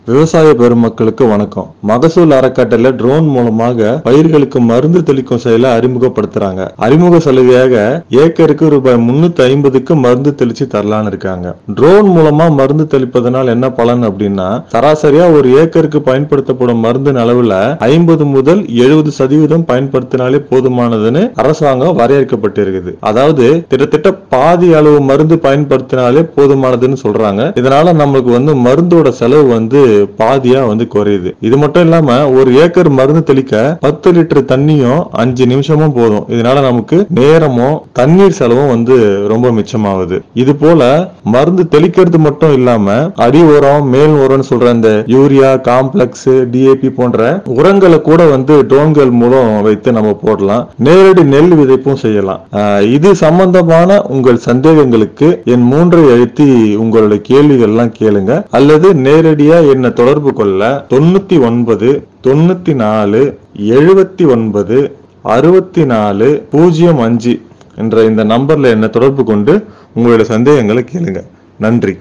விவசாய பெருமக்களுக்கு வணக்கம் மகசூல் அறக்கட்டளை ட்ரோன் மூலமாக பயிர்களுக்கு மருந்து தெளிக்கும் செயலை அறிமுகப்படுத்துறாங்க அறிமுக சலுகையாக ஏக்கருக்கு ரூபாய் முன்னூத்தி ஐம்பதுக்கு மருந்து தெளிச்சு தரலான்னு இருக்காங்க ட்ரோன் மூலமா மருந்து தெளிப்பதனால் என்ன பலன் அப்படின்னா சராசரியா ஒரு ஏக்கருக்கு பயன்படுத்தப்படும் மருந்தின் அளவுல ஐம்பது முதல் எழுபது சதவீதம் பயன்படுத்தினாலே போதுமானதுன்னு அரசாங்கம் வரையறுக்கப்பட்டிருக்குது அதாவது கிட்டத்தட்ட பாதி அளவு மருந்து பயன்படுத்தினாலே போதுமானதுன்னு சொல்றாங்க இதனால நம்மளுக்கு வந்து மருந்தோட செலவு வந்து பாதியா வந்து குறையுது இது மட்டும் இல்லாம ஒரு ஏக்கர் மருந்து தெளிக்க பத்து லிட்டர் தண்ணியும் அஞ்சு நிமிஷமும் போதும் இதனால நமக்கு நேரமும் தண்ணீர் செலவும் வந்து ரொம்ப மிச்சமாகுது இது போல மருந்து தெளிக்கிறது மட்டும் இல்லாம அடி உரம் மேல் உரம்னு சொல்ற இந்த யூரியா காம்ப்ளெக்ஸ் டிஏபி போன்ற உரங்களை கூட வந்து ட்ரோன்கள் மூலம் வைத்து நம்ம போடலாம் நேரடி நெல் விதைப்பும் செய்யலாம் ஆஹ் இது சம்பந்தமான உங்கள் சந்தேகங்களுக்கு என் மூன்றை அழுத்தி உங்களுடைய கேள்விகள்லாம் கேளுங்க அல்லது நேரடியா என்னை தொடர்பு கொள்ள தொண்ணூத்தி ஒன்பது தொண்ணூத்தி நாலு எழுபத்தி ஒன்பது அறுபத்தி நாலு பூஜ்ஜியம் அஞ்சு என்ற இந்த நம்பர்ல என்னை தொடர்பு கொண்டு உங்களுடைய சந்தேகங்களை கேளுங்க நன்றி